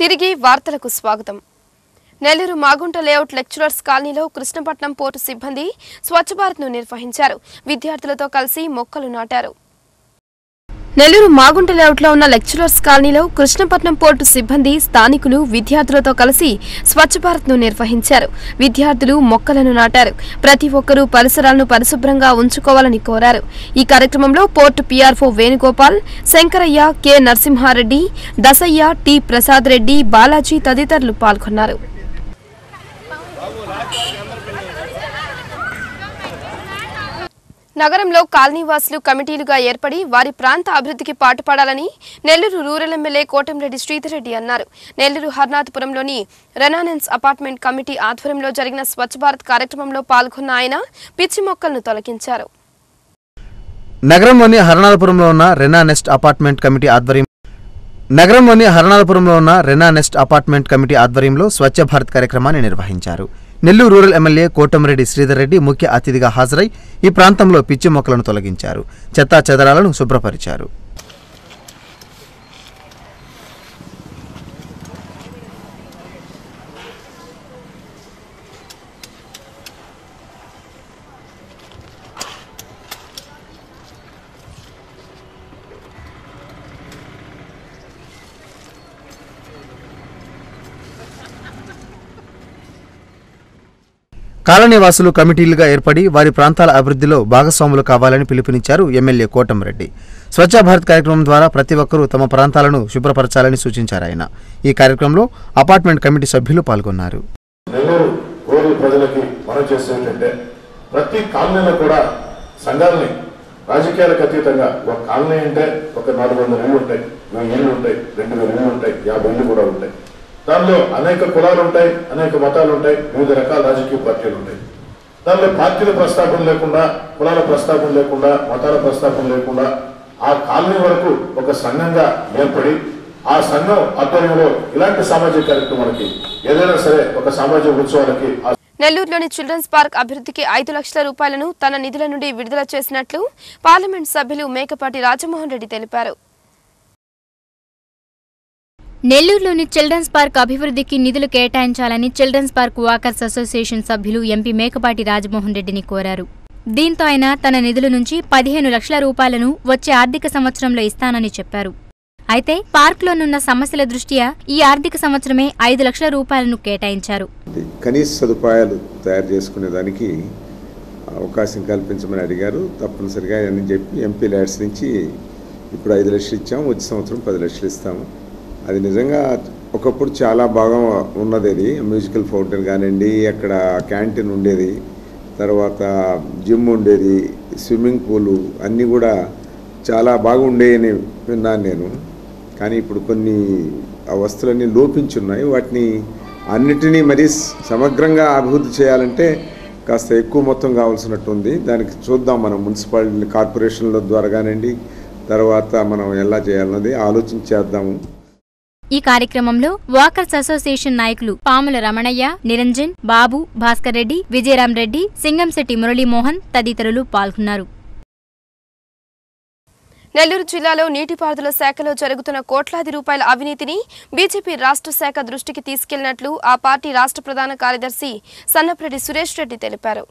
తిరిగి వార్తలకు స్వాగతం నెల్లూరు మాగుంట లేఅవుట్ లెక్చరర్స్ కాలనీలో కృష్ణపట్నం పోర్టు సిబ్బంది స్వచ్ఛ భారత్ను నిర్వహించారు విద్యార్థులతో కలిసి మొక్కలు నాటారు నెల్లూరు మాగుంట లేఅవుట్లో ఉన్న లెక్చరర్స్ కాలనీలో కృష్ణపట్నం పోర్టు సిబ్బంది స్థానికులు విద్యార్థులతో కలిసి స్వచ్ఛ భారత్ను నిర్వహించారు విద్యార్థులు మొక్కలను నాటారు ప్రతి ఒక్కరూ పరిసరాలను పరిశుభ్రంగా ఉంచుకోవాలని కోరారు ఈ కార్యక్రమంలో port PRO Venugopal Shankaraiah K Narasimhareddy Dasaiah T Prasad Reddy Balaji తదితరులు పాల్గొన్నారు నగరంలో కాలనీవాసులు కమిటీలుగా ఏర్పడి వారి ప్రాంత అభివృద్ధికి పాటుపడాలని నెల్లూరు రూరల్ ఎమ్మెల్యే కోటంరెడ్డి శ్రీధర్ రెడ్డి అన్నారు నెల్లూరు హర్నాథపురంలోని రెనానెన్స్ అపార్ట్మెంట్ కమిటీ ఆధ్వర్యంలో జరిగిన స్వచ్ఛ భారత్ కార్యక్రమంలో పాల్గొన్న ఆయన పిచ్చి మొక్కలను తొలగించారు నగరంలోని హరణాలపురంలో ఉన్న రెనా నెస్ట్ అపార్ట్మెంట్ కమిటీ ఆధ్వర్యం నగరంలోని హరణాలపురంలో ఉన్న రెనా నెస్ట్ అపార్ట్మెంట్ కమిటీ ఆధ్వర్యంలో స్వచ్ఛ భారత్ కార్యక్రమాన్ని నిర్వహించారు నెల్లూరు రూరల్ ఎమ్మెల్యే కోటమిరెడ్డి శ్రీధర్ రెడ్డి ముఖ్య అతిథిగా హాజరై ఈ ప్రాంతంలో పిచ్చి మొక్కలను తొలగించారు చెత్తా చెదరాలను శుభ్రపరిచారు కాలనీవాసులు కమిటీలుగా ఏర్పడి వారి ప్రాంతాల అభివృద్ధిలో భాగస్వాములు కావాలని పిలుపునిచ్చారు ఎమ్మెల్యే కోటంరెడ్డి స్వచ్ఛ భారత్ కార్యక్రమం ద్వారా ప్రతి ఒక్కరూ తమ ప్రాంతాలను శుభ్రపరచాలని సూచించారు ఆయన ఈ కార్యక్రమంలో అపార్ట్మెంట్ కమిటీ సభ్యులు పాల్గొన్నారు నెల్లూరు రూరల్ ప్రజలకి మనం చేసేది ఏంటంటే ప్రతి కాలనీలో కూడా సంఘాలని రాజకీయాలకు అతీతంగా ఒక కాలనీ అంటే ఒక నాలుగు వందల ఇళ్ళు ఉంటాయి వెయ్యి ఇళ్ళు ఉంటాయి రెండు వేల ఇళ్ళు ఉంటాయి యాభై ఇళ్ళు కూడా ఉంటాయి దానిలో అనేక కులాలు ఉంటాయి అనేక మతాలు ఉంటాయి వివిధ రకాల రాజకీయ పార్టీలు ఉంటాయి దానిలో పార్టీల ప్రస్తాపన లేకుండా కులాల ప్రస్తాపన లేకుండా మతాల ప్రస్తాపన లేకుండా ఆ కాలనీ వరకు ఒక సంఘంగా ఏర్పడి ఆ సంఘం ఆధ్వర్యంలో ఇలాంటి సామాజిక కార్యక్రమాలకి ఏదైనా సరే ఒక సామాజిక ఉత్సవాలకి ఆ నెల్లూరులోని చిల్డ్రన్స్ పార్క్ అభివృద్ధికి ఐదు లక్షల రూపాయలను తన నిధుల నుండి విడుదల చేసినట్లు పార్లమెంట్ సభ్యులు మేకపాటి రాజమోహన్ రెడ్డి తెలిపారు నెల్లూరులోని చిల్డ్రన్స్ పార్క్ అభివృద్ధికి నిధులు కేటాయించాలని చిల్డ్రన్స్ పార్క్ వాకర్స్ అసోసియేషన్ సభ్యులు ఎంపీ మేకపాటి రాజమోహన్ రెడ్డిని కోరారు దీంతో ఆయన తన నిధుల నుంచి పదిహేను లక్షల రూపాయలను వచ్చే ఆర్థిక సంవత్సరంలో ఇస్తానని చెప్పారు అయితే పార్కులోనున్న సమస్యల దృష్ట్యా ఈ ఆర్థిక సంవత్సరమే ఐదు లక్షల రూపాయలను కేటాయించారు కనీస సదుపాయాలు తయారు చేసుకునే దానికి అవకాశం కల్పించమని అడిగారు తప్పనిసరిగా అని చెప్పి ఎంపీ ల్యాడ్స్ నుంచి ఇప్పుడు ఐదు లక్షలు ఇచ్చాము వచ్చే సంవత్సరం పది లక్షలు ఇస్తాము అది నిజంగా ఒకప్పుడు చాలా బాగా ఉన్నది అది మ్యూజికల్ ఫౌంటైన్ కానివ్వండి అక్కడ క్యాంటీన్ ఉండేది తర్వాత జిమ్ ఉండేది స్విమ్మింగ్ పూలు అన్నీ కూడా చాలా బాగుండేయని విన్నాను నేను కానీ ఇప్పుడు కొన్ని ఆ వస్తువులన్నీ లోపించున్నాయి వాటిని అన్నిటినీ మరీ సమగ్రంగా అభివృద్ధి చేయాలంటే కాస్త ఎక్కువ మొత్తం కావాల్సినట్టు ఉంది దానికి చూద్దాం మనం మున్సిపాలిటీ కార్పొరేషన్ల ద్వారా కానివ్వండి తర్వాత మనం ఎలా చేయాలన్నది ఆలోచించేద్దాము ఈ కార్యక్రమంలో వాకర్స్ అసోసియేషన్ నాయకులు పాముల రమణయ్య నిరంజన్ బాబు భాస్కర్ రెడ్డి విజయరాం రెడ్డి సింగంశెట్టి మురళీమోహన్ తదితరులు పాల్గొన్నారు నెల్లూరు జిల్లాలో నీటిపారుదల శాఖలో జరుగుతున్న కోట్లాది రూపాయల అవినీతిని బీజేపీ రాష్ట్ర శాఖ దృష్టికి తీసుకెళ్లినట్లు ఆ పార్టీ రాష్ట్ర ప్రధాన కార్యదర్శి సన్నప్రెడ్డి సురేష్ రెడ్డి తెలిపారు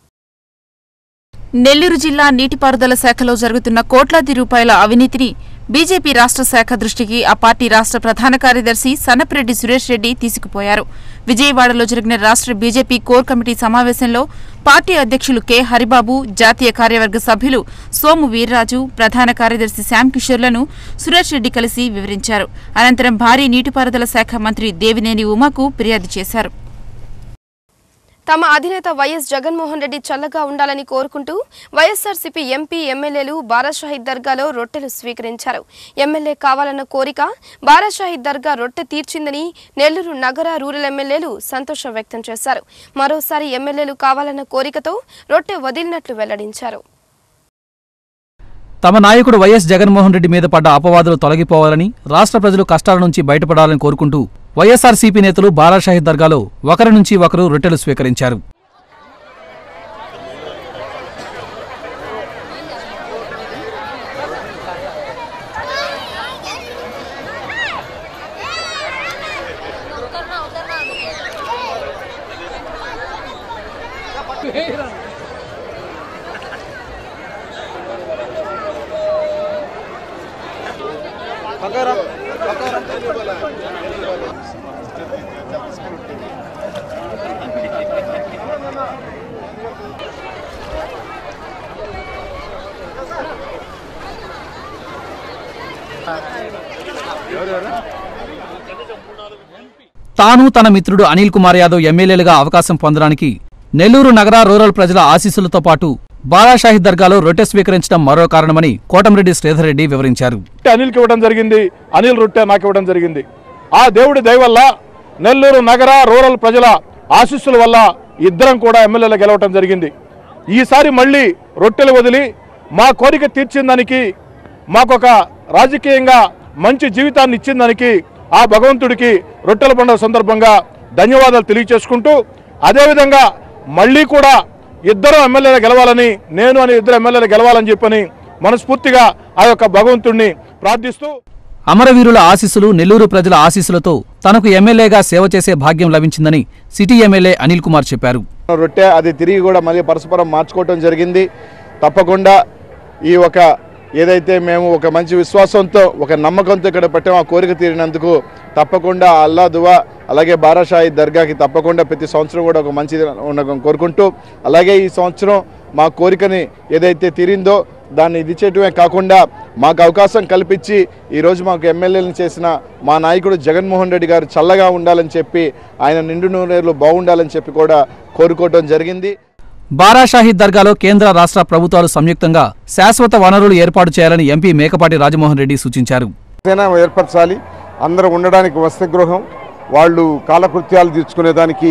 నెల్లూరు జిల్లా నీటిపారుదల శాఖలో జరుగుతున్న కోట్లాది రూపాయల అవినీతిని బీజేపీ రాష్ట్ర శాఖ దృష్టికి ఆ పార్టీ రాష్ట్ర ప్రధాన కార్యదర్శి సనపరెడ్డి సురేష్ రెడ్డి తీసుకుపోయారు విజయవాడలో జరిగిన రాష్ట్ర బీజేపీ కోర్ కమిటీ సమావేశంలో పార్టీ అధ్యక్షులు కె హరిబాబు జాతీయ కార్యవర్గ సభ్యులు సోము వీర్రాజు ప్రధాన కార్యదర్శి శ్యామ్ కిషోర్లను సురేష్ రెడ్డి కలిసి వివరించారు అనంతరం భారీ నీటిపారుదల శాఖ మంత్రి దేవినేని ఉమాకు ఫిర్యాదు చేశారు తమ అధినేత వైఎస్ జగన్మోహన్ రెడ్డి చల్లగా ఉండాలని కోరుకుంటూ వైఎస్ఆర్సీపీ ఎంపీ ఎమ్మెల్యేలు బారాషాహిద్ దర్గాలో రొట్టెలు స్వీకరించారు ఎమ్మెల్యే కావాలన్న కోరిక బారాషాహిద్ దర్గా రొట్టె తీర్చిందని నెల్లూరు నగర రూరల్ ఎమ్మెల్యేలు సంతోషం వ్యక్తం చేశారు మరోసారి ఎమ్మెల్యేలు కావాలన్న కోరికతో రొట్టె వదిలినట్లు వెల్లడించారు తమ నాయకుడు వైఎస్ జగన్మోహన్ రెడ్డి మీద పడ్డ అపవాదులు తొలగిపోవాలని రాష్ట్ర ప్రజలు కష్టాల నుంచి బయటపడాలని కోరుకుంటూ వైఎస్ఆర్సీపీ నేతలు బారాషాహి దర్గాలో ఒకరి నుంచి ఒకరు రొట్టెలు స్వీకరించారు తాను తన మిత్రుడు అనిల్ కుమార్ యాదవ్ ఎమ్మెల్యేలుగా అవకాశం పొందడానికి నెల్లూరు నగర రూరల్ ప్రజల ఆశీస్సులతో పాటు బాలాషాహి దర్గాలో రొట్టె స్వీకరించడం మరో కారణమని కోటమిరెడ్డి శ్రీధర్ రెడ్డి వివరించారు రొట్టె అనిల్కి ఇవ్వడం జరిగింది అనిల్ రొట్టె నాకు ఇవ్వడం జరిగింది ఆ దేవుడి దయ వల్ల నెల్లూరు నగర రూరల్ ప్రజల ఆశీస్సుల వల్ల ఇద్దరం కూడా ఎమ్మెల్యేలు గెలవటం జరిగింది ఈసారి మళ్ళీ రొట్టెలు వదిలి మా కోరిక తీర్చిన దానికి మాకొక రాజకీయంగా మంచి జీవితాన్ని ఇచ్చిన దానికి ఆ భగవంతుడికి రొట్టెల పండుగ సందర్భంగా ధన్యవాదాలు తెలియచేసుకుంటూ అదేవిధంగా మళ్ళీ కూడా ఇద్దరు ఎమ్మెల్యేలు గెలవాలని నేను అని ఇద్దరు ఎమ్మెల్యేలు గెలవాలని చెప్పని మనస్ఫూర్తిగా ఆ యొక్క భగవంతుణ్ణి ప్రార్థిస్తూ అమరవీరుల ఆశీస్సులు నెల్లూరు ప్రజల ఆశీస్సులతో తనకు ఎమ్మెల్యేగా సేవ చేసే భాగ్యం లభించిందని సిటీ ఎమ్మెల్యే అనిల్ కుమార్ చెప్పారు రొట్టె అది తిరిగి కూడా మళ్ళీ పరస్పరం మార్చుకోవటం జరిగింది తప్పకుండా ఈ ఒక ఏదైతే మేము ఒక మంచి విశ్వాసంతో ఒక నమ్మకంతో ఇక్కడ పెట్టాం ఆ కోరిక తీరినందుకు తప్పకుండా అల్లా దువా అలాగే బారాషాయి దర్గాకి తప్పకుండా ప్రతి సంవత్సరం కూడా ఒక మంచి ఉండడం కోరుకుంటూ అలాగే ఈ సంవత్సరం మా కోరికని ఏదైతే తీరిందో దాన్ని ఇది చేయటమే కాకుండా మాకు అవకాశం కల్పించి ఈరోజు మాకు ఎమ్మెల్యేలను చేసిన మా నాయకుడు జగన్మోహన్ రెడ్డి గారు చల్లగా ఉండాలని చెప్పి ఆయన నిండు నూరేళ్ళు బాగుండాలని చెప్పి కూడా కోరుకోవడం జరిగింది బారాషాహి దర్గాలో కేంద్ర రాష్ట్ర ప్రభుత్వాలు సంయుక్తంగా శాశ్వత వనరులు ఏర్పాటు చేయాలని ఎంపీ మేకపాటి రాజమోహన్ రెడ్డి సూచించారు ఏదైనా ఏర్పరచాలి అందరూ ఉండడానికి వసతి గృహం వాళ్ళు కాలకృత్యాలు తీర్చుకునేదానికి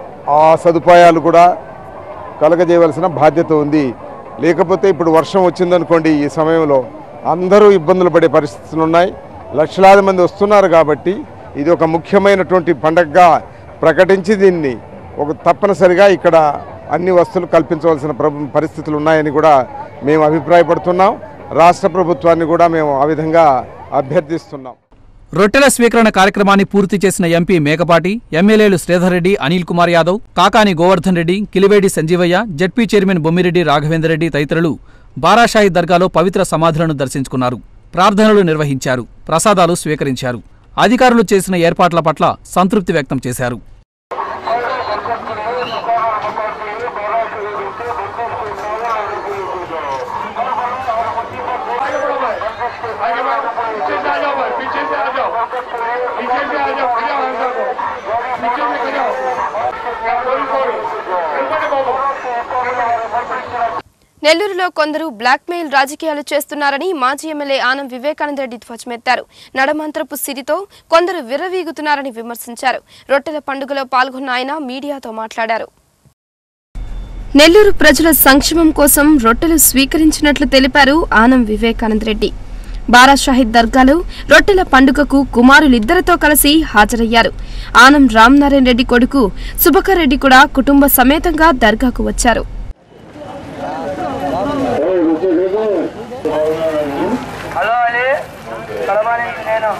ఆ సదుపాయాలు కూడా కలగజేయవలసిన బాధ్యత ఉంది లేకపోతే ఇప్పుడు వర్షం వచ్చిందనుకోండి ఈ సమయంలో అందరూ ఇబ్బందులు పడే పరిస్థితులు ఉన్నాయి లక్షలాది మంది వస్తున్నారు కాబట్టి ఇది ఒక ముఖ్యమైనటువంటి పండగగా ప్రకటించి దీన్ని ఒక తప్పనిసరిగా ఇక్కడ అన్ని వస్తువులు కల్పించవలసిన ప్రభు పరిస్థితులు ఉన్నాయని కూడా మేము అభిప్రాయపడుతున్నాం రాష్ట్ర ప్రభుత్వాన్ని కూడా మేము ఆ విధంగా అభ్యర్థిస్తున్నాం రొట్టెల స్వీకరణ కార్యక్రమాన్ని పూర్తి చేసిన ఎంపీ మేకపాటి ఎమ్మెల్యేలు శ్రీధర్ రెడ్డి అనిల్ కుమార్ యాదవ్ కాకాని గోవర్ధన్ రెడ్డి కిలివేడి సంజీవయ్య జడ్పీ చైర్మన్ బొమ్మిరెడ్డి రాఘవేందర్ రెడ్డి తదితరులు బారాషాహి దర్గాలో పవిత్ర సమాధులను దర్శించుకున్నారు ప్రార్థనలు నిర్వహించారు ప్రసాదాలు స్వీకరించారు అధికారులు చేసిన ఏర్పాట్ల పట్ల సంతృప్తి వ్యక్తం చేశారు నెల్లూరులో కొందరు బ్లాక్మెయిల్ రాజకీయాలు చేస్తున్నారని మాజీ ఎమ్మెల్యే ఆనం వివేకానంద రెడ్డి ధ్వజమెత్తారు నడమంత్రపు సిరితో కొందరు విర్రవీగుతున్నారని విమర్శించారు రొట్టెల పండుగలో పాల్గొన్న ఆయన మీడియాతో మాట్లాడారు నెల్లూరు ప్రజల సంక్షేమం కోసం రొట్టెలు స్వీకరించినట్లు తెలిపారు ఆనం వివేకానంద రెడ్డి బారా షాహిద్ దర్గాలో రొట్టెల పండుగకు కుమారులిద్దరితో కలిసి హాజరయ్యారు ఆనం రామనారాయణ రెడ్డి కొడుకు సుభకర్ రెడ్డి కూడా కుటుంబ సమేతంగా దర్గాకు వచ్చారు హలో అలీ కడమాని నేను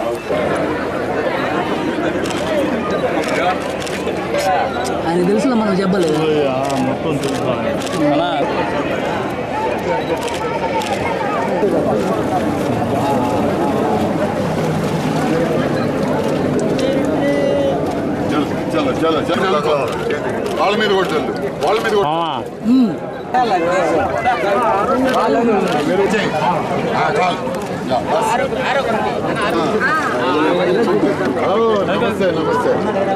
ఆయన తెలుసులో మనం చెప్పలేదు చలో చలో చలో వాళ్ళ మీద కూడా చల్లు వాళ్ళ మీద కూడా ఆ, చాలు. Yeah, bus. హలో, నమస్తే నమస్తే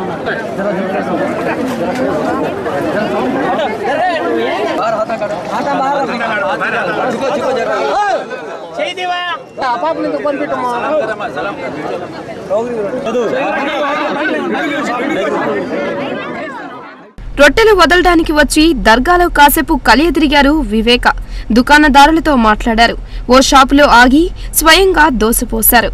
రొట్టెలు వదలడానికి వచ్చి దర్గాలో కాసేపు కలియదిరిగారు వివేక దుకాణదారులతో మాట్లాడారు ఓ షాపులో ఆగి స్వయంగా దోసపోశారు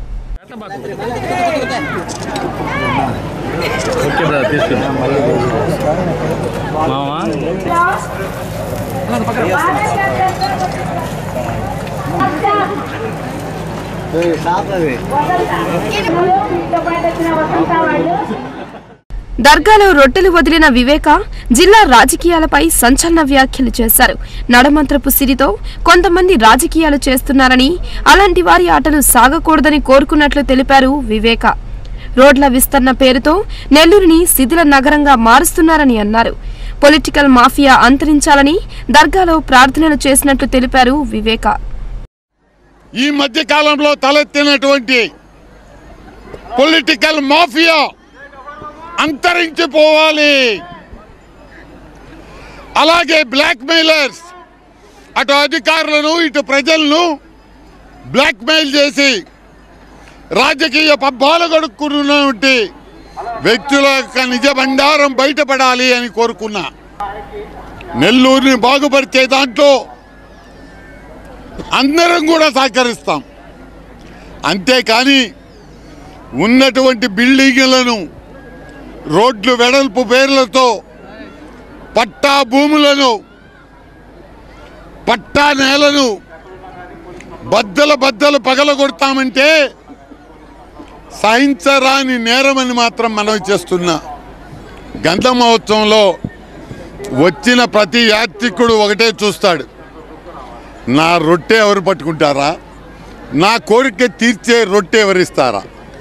దర్గాలో రొట్టెలు వదిలిన వివేక జిల్లా రాజకీయాలపై సంచలన వ్యాఖ్యలు చేశారు నడమంత్రపు సిరితో కొంతమంది రాజకీయాలు చేస్తున్నారని అలాంటి వారి ఆటలు సాగకూడదని కోరుకున్నట్లు తెలిపారు వివేక రోడ్ల విస్తరణ పేరుతో నెల్లూరుని శిథిల నగరంగా మారుస్తున్నారని అన్నారు పొలిటికల్ మాఫియా అంతరించాలని దర్గాలో ప్రార్థనలు చేసినట్లు తెలిపారు వివేక ఈ మధ్య కాలంలో తలెత్తినటువంటి పొలిటికల్ మాఫియా అంతరించిపోవాలి అలాగే బ్లాక్ మెయిలర్స్ అటు అధికారులను ఇటు ప్రజలను బ్లాక్ మెయిల్ చేసి రాజకీయ పబ్బాలు గడుక్కున్నటువంటి వ్యక్తుల యొక్క నిజ బండారం బయటపడాలి అని కోరుకున్నా నెల్లూరుని బాగుపరిచే దాంట్లో అందరం కూడా సహకరిస్తాం అంతేకాని ఉన్నటువంటి బిల్డింగులను రోడ్లు వెడల్పు పేర్లతో పట్టా భూములను పట్టా నేలను బద్దల బద్దలు పగలగొడతామంటే సహించరాని నేరమని మాత్రం మనవి చేస్తున్నా గంధ మహోత్సవంలో వచ్చిన ప్రతి యాత్రికుడు ఒకటే చూస్తాడు నా రొట్టె ఎవరు పట్టుకుంటారా నా కోరిక తీర్చే రొట్టె ఎవరిస్తారా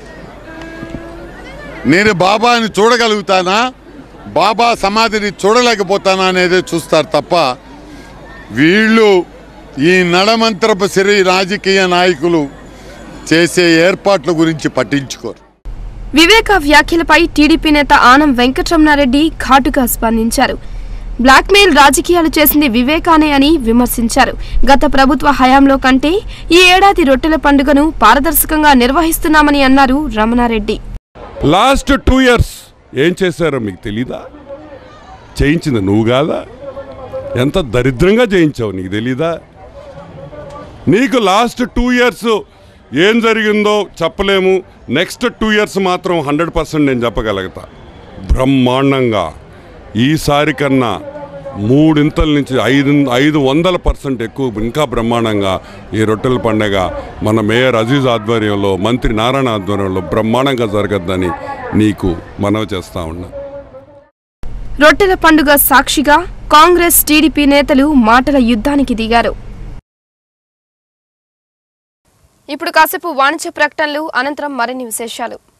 నేను బాబాని చూడగలుగుతానా బాబా సమాధిని చూడలేకపోతానా అనేది చూస్తారు తప్ప వీళ్ళు ఈ నడమంత్రపు సిరి రాజకీయ నాయకులు చేసే ఏర్పాట్ల గురించి పట్టించుకోరు వివేక వ్యాఖ్యలపై టీడీపీ నేత ఆనం వెంకటరమణారెడ్డి ఘాటుగా స్పందించారు బ్లాక్మెయిల్ రాజకీయాలు చేసింది వివేకానే అని విమర్శించారు గత ప్రభుత్వ హయాంలో కంటే ఈ ఏడాది రొట్టెల పండుగను పారదర్శకంగా నిర్వహిస్తున్నామని అన్నారు రమణారెడ్డి లాస్ట్ టూ ఇయర్స్ ఏం చేశారో మీకు తెలీదా చేయించింది నువ్వు కాదా ఎంత దరిద్రంగా చేయించావు నీకు తెలీదా నీకు లాస్ట్ టూ ఇయర్స్ ఏం జరిగిందో చెప్పలేము నెక్స్ట్ టూ ఇయర్స్ మాత్రం హండ్రెడ్ పర్సెంట్ నేను చెప్పగలుగుతా బ్రహ్మాండంగా ఈసారి కన్నా మూడింతల నుంచి ఐదు ఐదు వందల పర్సెంట్ ఎక్కువ ఇంకా బ్రహ్మాండంగా ఈ రొట్టెల పండగ మన మేయర్ అజీజ్ ఆధ్వర్యంలో మంత్రి నారాయణ ఆధ్వర్యంలో బ్రహ్మాండంగా జరగద్దని నీకు మనవి చేస్తా ఉన్నా రొట్టెల పండుగ సాక్షిగా కాంగ్రెస్ టీడీపీ నేతలు మాటల యుద్ధానికి దిగారు ఇప్పుడు కాసేపు వాణిజ్య ప్రకటనలు అనంతరం మరిన్ని విశేషాలు